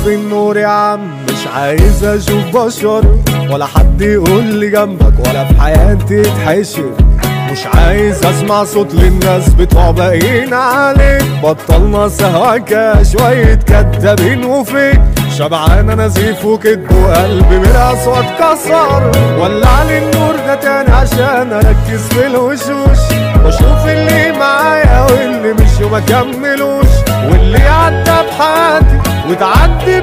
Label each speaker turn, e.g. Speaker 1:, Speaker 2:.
Speaker 1: اطفي النور يا عم مش عايز اشوف بشر ولا حد يقول لي جنبك ولا في حياتي تحشر مش عايز اسمع صوت للناس بتوع باقيين عليك بطلنا سهوكة شوية كدابين وفيك شبعان انا نزيف وكدب وقلبي من اصوات كسر ولع لي النور ده تاني عشان اركز في الوشوش واشوف اللي معايا واللي مش وما كملوش واللي عدى بحياتي وتعدي